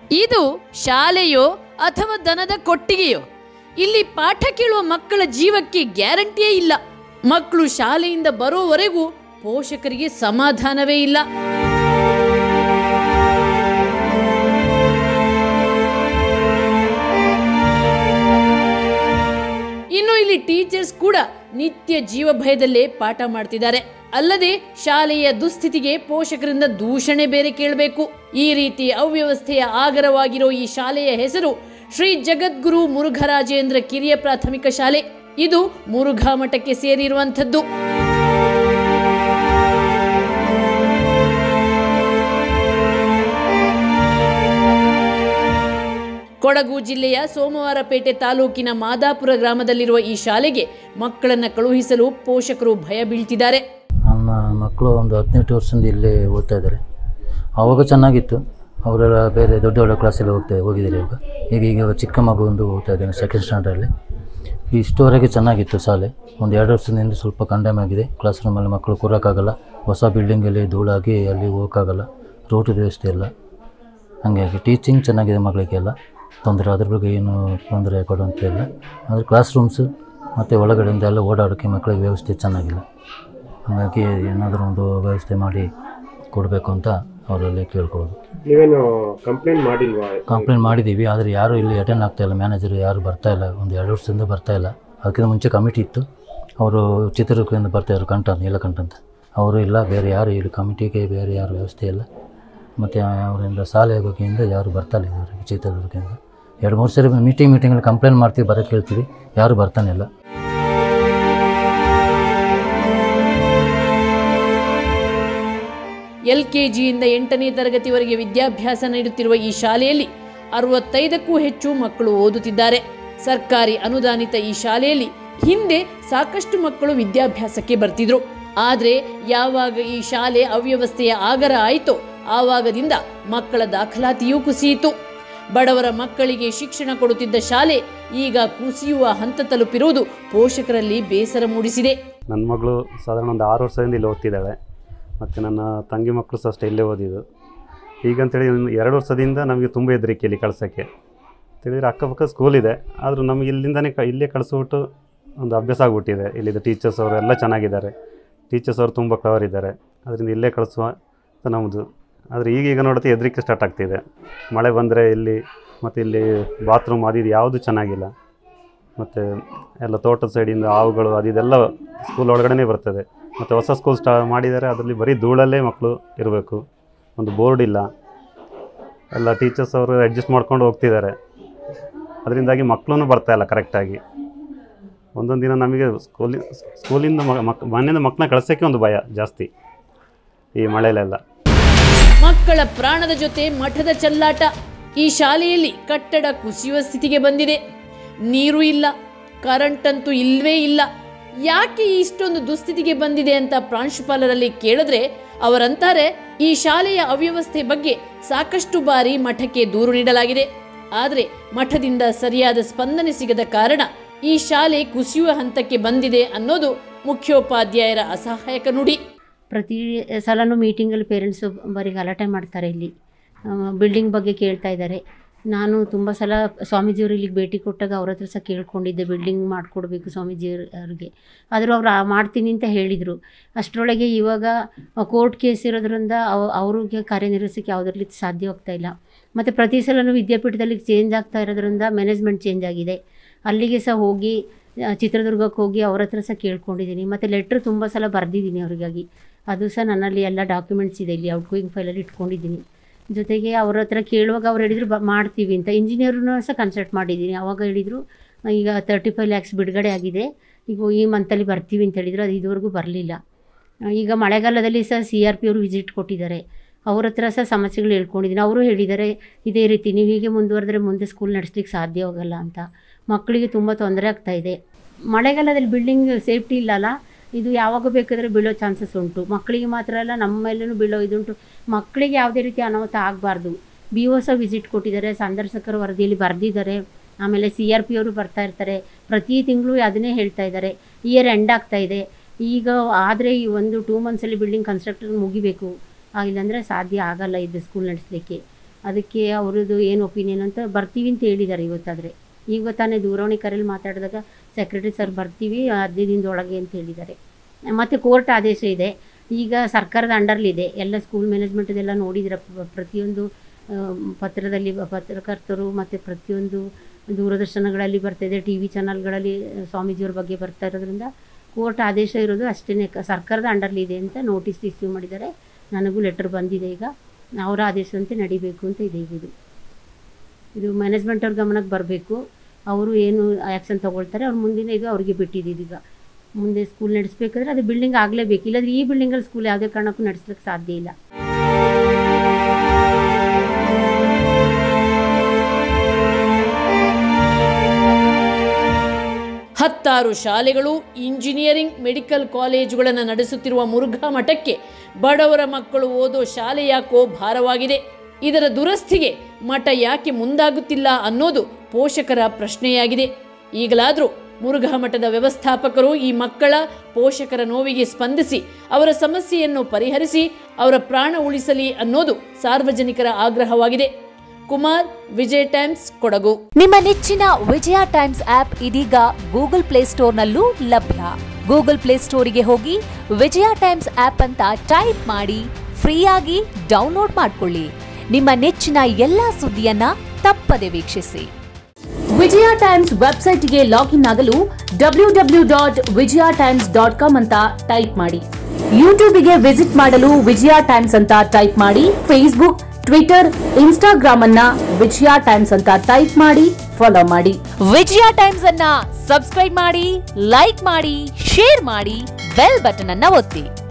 ಇದು ಶಾಲೆಯೋ ಅಥವಾ ದನದ ಕೊಟ್ಟಿಗೆಯೋ ಇಲ್ಲಿ ಪಾಠ ಕೇಳುವ ಮಕ್ಕಳ ಜೀವಕ್ಕೆ ಗ್ಯಾರಂಟಿಯೇ ಇಲ್ಲ ಮಕ್ಕಳು ಶಾಲೆಯಿಂದ ಬರೋವರೆಗೂ ಪೋಷಕರಿಗೆ ಸಮಾಧಾನವೇ ಇಲ್ಲ ಇನ್ನು ಇಲ್ಲಿ ಟೀಚರ್ಸ್ ಕೂಡ ನಿತ್ಯ ಜೀವ ಭಯದಲ್ಲೇ ಪಾಠ ಮಾಡ್ತಿದ್ದಾರೆ ಅಲ್ಲದೆ ಶಾಲೆಯ ದುಸ್ಥಿತಿಗೆ ಪೋಷಕರಿಂದ ದೂಷಣೆ ಬೇರೆ ಕೇಳಬೇಕು ಈ ರೀತಿ ಅವ್ಯವಸ್ಥೆಯ ಆಗರವಾಗಿರೋ ಈ ಶಾಲೆಯ ಹೆಸರು ಶ್ರೀ ಜಗದ್ಗುರು ಮುರುಘರಾಜೇಂದ್ರ ಕಿರಿಯ ಪ್ರಾಥಮಿಕ ಶಾಲೆ ಇದು ಮುರುಘಾ ಮಠಕ್ಕೆ ಸೇರಿರುವಂಥದ್ದು ಕೊಡಗು ಜಿಲ್ಲೆಯ ಸೋಮವಾರಪೇಟೆ ತಾಲೂಕಿನ ಮಾದಾಪುರ ಗ್ರಾಮದಲ್ಲಿರುವ ಈ ಶಾಲೆಗೆ ಮಕ್ಕಳನ್ನ ಕಳುಹಿಸಲು ಪೋಷಕರು ಭಯ ಬೀಳ್ತಿದ್ದಾರೆ ನಮ್ಮ ಮಕ್ಕಳು ಒಂದು ಹದಿನೆಂಟು ವರ್ಷದಿಂದ ಇಲ್ಲೇ ಓದ್ತಾ ಇದ್ದಾರೆ ಆವಾಗ ಚೆನ್ನಾಗಿತ್ತು ಅವರೆಲ್ಲ ಬೇರೆ ದೊಡ್ಡ ದೊಡ್ಡ ಕ್ಲಾಸಲ್ಲಿ ಹೋಗ್ತಾ ಹೋಗಿದ್ದಾರೆ ಇವಾಗ ಈಗ ಈಗ ಚಿಕ್ಕ ಮಗು ಒಂದು ಓದ್ತಾ ಇದ್ದಾನೆ ಸೆಕೆಂಡ್ ಸ್ಟ್ಯಾಂಡರ್ಡಲ್ಲಿ ಇಷ್ಟುವರೆಗೆ ಚೆನ್ನಾಗಿತ್ತು ಶಾಲೆ ಒಂದು ಎರಡು ವರ್ಷದಿಂದ ಸ್ವಲ್ಪ ಕಂಡೆಮ್ ಆಗಿದೆ ಕ್ಲಾಸ್ ರೂಮಲ್ಲಿ ಮಕ್ಕಳು ಕೂರೋಕ್ಕಾಗಲ್ಲ ಹೊಸ ಬಿಲ್ಡಿಂಗಲ್ಲಿ ಧೂಳಾಗಿ ಅಲ್ಲಿ ಹೋಗೋಕ್ಕಾಗಲ್ಲ ರೋಡ್ ವ್ಯವಸ್ಥೆ ಇಲ್ಲ ಹಾಗಾಗಿ ಟೀಚಿಂಗ್ ಚೆನ್ನಾಗಿದೆ ಮಕ್ಕಳಿಗೆಲ್ಲ ತೊಂದರೆ ಅದ್ರ ಬಗ್ಗೆ ಏನು ತೊಂದರೆ ಕೊಡುವಂತ ಇಲ್ಲ ಆದರೆ ಕ್ಲಾಸ್ ರೂಮ್ಸು ಮತ್ತು ಒಳಗಡೆಯಿಂದ ಎಲ್ಲ ಓಡಾಡೋಕ್ಕೆ ಮಕ್ಕಳಿಗೆ ವ್ಯವಸ್ಥೆ ಚೆನ್ನಾಗಿಲ್ಲ ಹಾಗಾಗಿ ಏನಾದರೂ ಒಂದು ವ್ಯವಸ್ಥೆ ಮಾಡಿ ಕೊಡಬೇಕು ಅಂತ ಅವರಲ್ಲಿ ಕೇಳ್ಕೊಳ್ಳೋದು ನೀವೇನು ಕಂಪ್ಲೇಂಟ್ ಮಾಡಿಲ್ವಾ ಕಂಪ್ಲೇಂಟ್ ಮಾಡಿದ್ದೀವಿ ಆದರೆ ಯಾರೂ ಇಲ್ಲಿ ಅಟೆಂಡ್ ಆಗ್ತಾ ಇಲ್ಲ ಮ್ಯಾನೇಜರ್ ಯಾರು ಬರ್ತಾ ಇಲ್ಲ ಒಂದು ಎರಡು ವರ್ಷದಿಂದ ಬರ್ತಾ ಇಲ್ಲ ಅದಕ್ಕಿಂತ ಮುಂಚೆ ಕಮಿಟಿ ಇತ್ತು ಅವರು ಚಿತ್ರದುರ್ಗದಿಂದ ಬರ್ತಾಯಿದ್ರು ಕಂಠ ನೀಲಕಂಠ ಅಂತ ಅವರು ಇಲ್ಲ ಬೇರೆ ಯಾರು ಇಲ್ಲಿ ಕಮಿಟಿಗೆ ಬೇರೆ ಯಾರು ವ್ಯವಸ್ಥೆ ಇಲ್ಲ ಮತ್ತು ಅವರಿಂದ ಶಾಲೆ ಬಗ್ಗೆಯಿಂದ ಯಾರು ಬರ್ತಾ ಇಲ್ಲ ಇದುವರೆಗೆ ಚಿತ್ರದುರ್ಗದಿಂದ ಎರಡು ಮೂರು ಸರಿ ಮೀಟಿಂಗ್ ಮೀಟಿಂಗಲ್ಲಿ ಕಂಪ್ಲೇಂಟ್ ಮಾಡ್ತೀವಿ ಬರೋಕ್ಕೆ ಹೇಳ್ತೀವಿ ಯಾರು ಬರ್ತಾನೆ ಇಲ್ಲ ಎಲ್ಕೆಜಿಯಿಂದ ಎಂಟನೇ ತರಗತಿವರೆಗೆ ವಿದ್ಯಾಭ್ಯಾಸ ನೀಡುತ್ತಿರುವ ಈ ಶಾಲೆಯಲ್ಲಿ ಅರವತ್ತೈದಕ್ಕೂ ಹೆಚ್ಚು ಮಕ್ಕಳು ಓದುತ್ತಿದ್ದಾರೆ ಸರ್ಕಾರಿ ಅನುದಾನಿತ ಈ ಶಾಲೆಯಲ್ಲಿ ಹಿಂದೆ ಸಾಕಷ್ಟು ಮಕ್ಕಳು ವಿದ್ಯಾಭ್ಯಾಸಕ್ಕೆ ಬರ್ತಿದ್ರು ಆದರೆ ಯಾವಾಗ ಈ ಶಾಲೆ ಅವ್ಯವಸ್ಥೆಯ ಆಗರ ಆಯಿತೋ ಆವಾಗದಿಂದ ಮಕ್ಕಳ ದಾಖಲಾತಿಯೂ ಕುಸಿಯಿತು ಬಡವರ ಮಕ್ಕಳಿಗೆ ಶಿಕ್ಷಣ ಕೊಡುತ್ತಿದ್ದ ಶಾಲೆ ಈಗ ಕುಸಿಯುವ ಹಂತ ತಲುಪಿರುವುದು ಪೋಷಕರಲ್ಲಿ ಬೇಸರ ಮೂಡಿಸಿದೆ ನನ್ನ ಮಗಳು ಸಾಧಾರಣ ಒಂದು ಆರು ವರ್ಷದಿಂದ ಇಲ್ಲಿ ಓದ್ತಿದ್ದಾಳೆ ಮತ್ತು ನನ್ನ ತಂಗಿ ಮಕ್ಕಳು ಸಹ ಅಷ್ಟೇ ಇಲ್ಲೇ ಓದಿದ್ದು ಹೀಗಂತೇಳಿ ಒಂದು ಎರಡು ವರ್ಷದಿಂದ ನಮಗೆ ತುಂಬ ಹೆದರಿಕೆ ಇಲ್ಲಿ ಕಳ್ಸೋಕ್ಕೆ ತಿಳಿದ್ರೆ ಅಕ್ಕಪಕ್ಕ ಸ್ಕೂಲ್ ಇದೆ ಆದರೂ ನಮಗೆ ಇಲ್ಲಿಂದನೇ ಕ ಇಲ್ಲೇ ಕಳಿಸ್ಬಿಟ್ಟು ಒಂದು ಅಭ್ಯಾಸ ಆಗಿಬಿಟ್ಟಿದೆ ಇಲ್ಲಿದ್ದ ಟೀಚರ್ಸ್ ಅವರು ಎಲ್ಲ ಚೆನ್ನಾಗಿದ್ದಾರೆ ಟೀಚರ್ಸ್ ಅವರು ತುಂಬ ಕವರ್ ಇದ್ದಾರೆ ಅದರಿಂದ ಇಲ್ಲೇ ಕಳಿಸುವ ಅಂತ ನಮ್ಮದು ಆದರೆ ಈಗೀಗ ನೋಡುತ್ತೆ ಹೆದರಿಕೆ ಸ್ಟಾರ್ಟ್ ಆಗ್ತಿದೆ ಮಳೆ ಬಂದರೆ ಇಲ್ಲಿ ಮತ್ತು ಇಲ್ಲಿ ಬಾತ್ರೂಮ್ ಅದು ಇದು ಯಾವುದು ಚೆನ್ನಾಗಿಲ್ಲ ಮತ್ತು ಎಲ್ಲ ತೋಟದ ಸೈಡಿಂದ ಹಾವುಗಳು ಅದು ಇದೆಲ್ಲ ಸ್ಕೂಲ್ ಒಳಗಡೆನೇ ಬರ್ತದೆ ಮತ್ತು ಹೊಸ ಸ್ಕೂಲ್ ಸ್ಟಾ ಮಾಡಿದ್ದಾರೆ ಅದರಲ್ಲಿ ಬರೀ ಧೂಳಲ್ಲೇ ಮಕ್ಕಳು ಇರಬೇಕು ಒಂದು ಬೋರ್ಡ್ ಇಲ್ಲ ಎಲ್ಲ ಟೀಚರ್ಸ್ ಅವರು ಅಡ್ಜಸ್ಟ್ ಮಾಡ್ಕೊಂಡು ಹೋಗ್ತಿದ್ದಾರೆ ಅದರಿಂದಾಗಿ ಮಕ್ಕಳೂ ಬರ್ತಾ ಇಲ್ಲ ಕರೆಕ್ಟಾಗಿ ಒಂದೊಂದು ದಿನ ನಮಗೆ ಸ್ಕೂಲಿ ಸ್ಕೂಲಿಂದ ಮಕ್ ಮನೆಯಿಂದ ಮಕ್ಕಳನ್ನ ಕಳ್ಸೋಕ್ಕೆ ಒಂದು ಭಯ ಜಾಸ್ತಿ ಈ ಮಳೆಯಲ್ಲೆಲ್ಲ ಮಕ್ಕಳ ಪ್ರಾಣದ ಜೊತೆ ಮಠದ ಚೆಲ್ಲಾಟ ಈ ಶಾಲೆಯಲ್ಲಿ ಕಟ್ಟಡ ಕುಸಿಯುವ ಸ್ಥಿತಿಗೆ ಬಂದಿದೆ ನೀರು ಇಲ್ಲ ಕರೆಂಟ್ ಅಂತೂ ಇಲ್ವೇ ಇಲ್ಲ ಯಾಕೆ ಇಷ್ಟೊಂದು ದುಸ್ಥಿತಿಗೆ ಬಂದಿದೆ ಅಂತ ಪ್ರಾಂಶುಪಾಲರಲ್ಲಿ ಕೇಳಿದ್ರೆ ಅವರಂತಾರೆ ಈ ಶಾಲೆಯ ಅವ್ಯವಸ್ಥೆ ಬಗ್ಗೆ ಸಾಕಷ್ಟು ಬಾರಿ ಮಠಕ್ಕೆ ದೂರು ನೀಡಲಾಗಿದೆ ಆದರೆ ಮಠದಿಂದ ಸರಿಯಾದ ಸ್ಪಂದನೆ ಸಿಗದ ಕಾರಣ ಈ ಶಾಲೆ ಕುಸಿಯುವ ಹಂತಕ್ಕೆ ಬಂದಿದೆ ಅನ್ನೋದು ಮುಖ್ಯೋಪಾಧ್ಯಾಯರ ಅಸಹಾಯಕ ನುಡಿ ಪ್ರತಿ ಸಲನೂ ಮೀಟಿಂಗಲ್ಲಿ ಪೇರೆಂಟ್ಸು ಬರೀ ಗಲಾಟೆ ಮಾಡ್ತಾರೆ ಇಲ್ಲಿ ಬಿಲ್ಡಿಂಗ್ ಬಗ್ಗೆ ಕೇಳ್ತಾ ಇದ್ದಾರೆ ನಾನು ತುಂಬ ಸಲ ಸ್ವಾಮೀಜಿಯವರು ಇಲ್ಲಿಗೆ ಭೇಟಿ ಕೊಟ್ಟಾಗ ಅವ್ರ ಹತ್ರ ಸಹ ಕೇಳ್ಕೊಂಡಿದ್ದೆ ಬಿಲ್ಡಿಂಗ್ ಮಾಡಿಕೊಡ್ಬೇಕು ಸ್ವಾಮೀಜಿ ಅವ್ರಿಗೆ ಆದರೂ ಅವ್ರು ಆ- ಮಾಡ್ತೀನಿ ಅಂತ ಹೇಳಿದರು ಅಷ್ಟರೊಳಗೆ ಇವಾಗ ಕೋರ್ಟ್ ಕೇಸ್ ಇರೋದ್ರಿಂದ ಅವ ಅವ್ರಿಗೆ ಕಾರ್ಯನಿರ್ವಹಿಸೋಕ್ಕೆ ಯಾವುದರಲ್ಲಿ ಸಾಧ್ಯವಾಗ್ತಾ ಇಲ್ಲ ಮತ್ತು ಪ್ರತಿ ಸಲನೂ ವಿದ್ಯಾಪೀಠದಲ್ಲಿ ಚೇಂಜ್ ಆಗ್ತಾ ಇರೋದ್ರಿಂದ ಮ್ಯಾನೇಜ್ಮೆಂಟ್ ಚೇಂಜ್ ಆಗಿದೆ ಅಲ್ಲಿಗೆ ಸಹ ಹೋಗಿ ಆ, ಚಿತ್ರದುರ್ಗಕ್ಕೆ ಹೋಗಿ ಅವ್ರ ಹತ್ರ ಸಹ ಕೇಳ್ಕೊಂಡಿದ್ದೀನಿ ಮತ್ತು ಲೆಟ್ರ್ ತುಂಬ ಸಲ ಬರೆದಿದ್ದೀನಿ ಅವ್ರಿಗಾಗಿ ಅದು ಸಹ ನನ್ನಲ್ಲಿ ಎಲ್ಲ ಡಾಕ್ಯುಮೆಂಟ್ಸ್ ಇದೆ ಇಲ್ಲಿ ಔಟ್ ಗೋಯಿಂಗ್ ಫೈಲಲ್ಲಿ ಇಟ್ಕೊಂಡಿದ್ದೀನಿ ಜೊತೆಗೆ ಅವ್ರ ಹತ್ರ ಕೇಳುವಾಗ ಅವ್ರು ಹೇಳಿದ್ರು ಬ ಮಾಡ್ತೀವಿ ಅಂತ ಇಂಜಿನಿಯರ್ನೂ ಸಹ ಕನ್ಸಲ್ಟ್ ಮಾಡಿದ್ದೀನಿ ಅವಾಗ ಹೇಳಿದರು ಈಗ ತರ್ಟಿ ಫೈವ್ ಲ್ಯಾಕ್ಸ್ ಬಿಡುಗಡೆ ಆಗಿದೆ ಈಗ ಈ ಮಂತಲ್ಲಿ ಬರ್ತೀವಿ ಅಂತ ಹೇಳಿದ್ರು ಅದು ಇದುವರೆಗೂ ಬರಲಿಲ್ಲ ಈಗ ಮಳೆಗಾಲದಲ್ಲಿ ಸಹ ಸಿ ಆರ್ ಪಿ ಅವರು ವಿಸಿಟ್ ಕೊಟ್ಟಿದ್ದಾರೆ ಅವ್ರ ಹತ್ರ ಸಹ ಸಮಸ್ಯೆಗಳು ಹೇಳ್ಕೊಂಡಿದ್ದೀನಿ ಅವರು ಹೇಳಿದ್ದಾರೆ ಇದೇ ರೀತಿ ನೀವು ಹೀಗೆ ಮುಂದುವರೆದ್ರೆ ಮುಂದೆ ಸ್ಕೂಲ್ ನಡೆಸ್ಲಿಕ್ಕೆ ಸಾಧ್ಯವಾಗಲ್ಲ ಅಂತ ಮಕ್ಕಳಿಗೆ ತುಂಬ ತೊಂದರೆ ಆಗ್ತಾ ಇದೆ ಮಳೆಗಾಲದಲ್ಲಿ ಬಿಲ್ಡಿಂಗ್ ಸೇಫ್ಟಿ ಇಲ್ಲಲ್ಲ ಇದು ಯಾವಾಗ ಬೇಕಾದರೆ ಬೀಳೋ ಚಾನ್ಸಸ್ ಉಂಟು ಮಕ್ಕಳಿಗೆ ಮಾತ್ರ ಅಲ್ಲ ನಮ್ಮ ಮೇಲೂ ಬೀಳೋ ಇದುಂಟು ಮಕ್ಕಳಿಗೆ ಯಾವುದೇ ರೀತಿ ಅನಾಹುತ ಆಗಬಾರ್ದು ಬಿ ಒ ಸಹ ವಿಸಿಟ್ ಕೊಟ್ಟಿದ್ದಾರೆ ಸಂದರ್ಶಕರ ವರದಿಯಲ್ಲಿ ಬರೆದಿದ್ದಾರೆ ಆಮೇಲೆ ಸಿ ಆರ್ ಪಿ ಅವರು ಬರ್ತಾ ಇರ್ತಾರೆ ಪ್ರತಿ ತಿಂಗಳು ಅದನ್ನೇ ಹೇಳ್ತಾ ಇದ್ದಾರೆ ಇಯರ್ ಎಂಡ್ ಆಗ್ತಾ ಇದೆ ಈಗ ಆದರೆ ಈ ಒಂದು ಟೂ ಮಂತ್ಸಲ್ಲಿ ಬಿಲ್ಡಿಂಗ್ ಕನ್ಸ್ಟ್ರಕ್ಷನ್ ಮುಗಿಬೇಕು ಆ, ಇಲ್ಲಾಂದರೆ ಸಾಧ್ಯ ಆಗಲ್ಲ ಇದು ಸ್ಕೂಲ್ ನಡೆಸಲಿಕ್ಕೆ ಅದಕ್ಕೆ ಅವ್ರದ್ದು ಏನು ಒಪಿನಿಯನ್ ಅಂತ ಬರ್ತೀವಿ ಅಂತ ಹೇಳಿದ್ದಾರೆ ಇವತ್ತಾದರೆ ಈಗ ತಾನೇ ದೂರವಾಣಿ ಕರೆಯಲ್ಲಿ ಮಾತಾಡಿದಾಗ ಸೆಕ್ರೆಟರಿ ಸರ್ ಬರ್ತೀವಿ ಹದಿನೈದು ದಿನದೊಳಗೆ ಅಂತ ಹೇಳಿದ್ದಾರೆ ಮತ್ತು ಕೋರ್ಟ್ ಆದೇಶ ಇದೆ ಈಗ ಸರ್ಕಾರದ ಅಂಡರ್ಲಿದೆ ಎಲ್ಲ ಸ್ಕೂಲ್ ಮ್ಯಾನೇಜ್ಮೆಂಟದೆಲ್ಲ ನೋಡಿದ್ರೆ ಪ್ರ- ಪ್ರತಿಯೊಂದು ಆ, ಪತ್ರದಲ್ಲಿ ಬ- ಪತ್ರಕರ್ತರು ಮತ್ತು ಪ್ರತಿಯೊಂದು ದೂರದರ್ಶನಗಳಲ್ಲಿ ಬರ್ತಾಯಿದೆ ಟಿ ವಿ ಚಾನಲ್ಗಳಲ್ಲಿ ಸ್ವಾಮೀಜಿಯವ್ರ ಬಗ್ಗೆ ಬರ್ತಾ ಇರೋದ್ರಿಂದ ಕೋರ್ಟ್ ಆದೇಶ ಇರೋದು ಅಷ್ಟೇ ಸರ್ಕಾರದ ಅಂಡರ್ಲಿ ಇದೆ ಅಂತ ನೋಟಿಸ್ ಇಶ್ಯೂ ಮಾಡಿದ್ದಾರೆ ನನಗೂ ಲೆಟರ್ ಬಂದಿದೆ ಈಗ ಅವರ ಆದೇಶದಂತೆ ನಡಿಬೇಕು ಅಂತ ಇದೆ ಈಗ ಇದು ಇದು ಮ್ಯಾನೇಜ್ಮೆಂಟ್ ಅವ್ರ ಗಮನಕ್ಕೆ ಬರಬೇಕು ಅವರು ಏನು ಆ್ಯಕ್ಷನ್ ತೊಗೊಳ್ತಾರೆ ಅವ್ರ ಮುಂದಿನ ಇದು ಅವ್ರಿಗೆ ಬಿಟ್ಟಿದ್ದು ಈಗ ಮುಂದೆ ಸ್ಕೂಲ್ ನಡೆಸ್ಬೇಕಾದ್ರೆ ಅದು ಬಿಲ್ಡಿಂಗ್ ಆಗಲೇಬೇಕು ಇಲ್ಲಾಂದ್ರೆ ಈ ಬಿಲ್ಡಿಂಗಲ್ಲಿ ಸ್ಕೂಲ್ ಯಾವುದೇ ಕಾರಣಕ್ಕೂ ನಡೆಸ್ಲಿಕ್ಕೆ ಸಾಧ್ಯ ಇಲ್ಲ ಹತ್ತಾರು ಶಾಲೆಗಳು ಇಂಜಿನಿಯರಿಂಗ್ ಮೆಡಿಕಲ್ ಕಾಲೇಜುಗಳನ್ನು ನಡೆಸುತ್ತಿರುವ ಮುರುಘಾ ಮಠಕ್ಕೆ ಬಡವರ ಮಕ್ಕಳು ಓದೋ ಶಾಲೆ ಯಾಕೋ ಭಾರವಾಗಿದೆ ಇದರ ದುರಸ್ತಿಗೆ ಮಠ ಯಾಕೆ ಮುಂದಾಗುತ್ತಿಲ್ಲ ಅನ್ನೋದು ಪೋಷಕರ ಪ್ರಶ್ನೆಯಾಗಿದೆ ಈಗಲಾದರೂ ಮುರುಘಾ ಮಠದ ವ್ಯವಸ್ಥಾಪಕರು ಈ ಮಕ್ಕಳ ಪೋಷಕರ ನೋವಿಗೆ ಸ್ಪಂದಿಸಿ ಅವರ ಸಮಸ್ಯೆಯನ್ನು ಪರಿಹರಿಸಿ ಅವರ ಪ್ರಾಣ ಉಳಿಸಲಿ ಅನ್ನೋದು ಸಾರ್ವಜನಿಕರ ಆಗ್ರಹವಾಗಿದೆ ಕುಮಾರ್ ವಿಜಯ್ ಟೈಮ್ಸ್ ಕೊಡಗು ನಿಮ್ಮ ನೆಚ್ಚಿನ ವಿಜಯ ಟೈಮ್ಸ್ ಆಪ್ ಇದೀಗ ಗೂಗಲ್ ಪ್ಲೇಸ್ಟೋರ್ನಲ್ಲೂ ಲಭ್ಯ ಗೂಗಲ್ ಪ್ಲೇಸ್ಟೋರಿಗೆ ಹೋಗಿ ವಿಜಯ ಟೈಮ್ಸ್ ಆಪ್ ಅಂತ ಟೈಪ್ ಮಾಡಿ ಫ್ರೀಯಾಗಿ ಡೌನ್ಲೋಡ್ ಮಾಡಿಕೊಳ್ಳಿ ನಿಮ್ಮ ನೆಚ್ಚಿನ ಎಲ್ಲಾ ಸುದ್ದಿಯನ್ನ ತಪ್ಪದೆ ವೀಕ್ಷಿಸಿ ವಿಜಯ ಟೈಮ್ಸ್ ವೆಬ್ಸೈಟ್ಗೆ ಲಾಗಿನ್ ಆಗಲು W W dot Vijaya Times dot com ಅಂತ ಟೈಪ್ ಮಾಡಿ ಯೂಟ್ಯೂಬ್ಗೆ ವಿಸಿಟ್ ಮಾಡಲು ವಿಜಯ ಟೈಮ್ಸ್ ಅಂತ ಟೈಪ್ ಮಾಡಿ ಫೇಸ್ಬುಕ್ ಟ್ವಿಟರ್ ಇನ್ಸ್ಟಾಗ್ರಾಮ್ ಅನ್ನ ವಿಜಯ ಟೈಮ್ಸ್ ಅಂತ ಟೈಪ್ ಮಾಡಿ ಫಾಲೋ ಮಾಡಿ ವಿಜಯ ಟೈಮ್ಸ್ ಅನ್ನ ಸಬ್ಸ್ಕ್ರೈಬ್ ಮಾಡಿ ಲೈಕ್ ಮಾಡಿ ಶೇರ್ ಮಾಡಿ ಬೆಲ್ ಬಟನ್ ಅನ್ನ ಒತ್ತಿ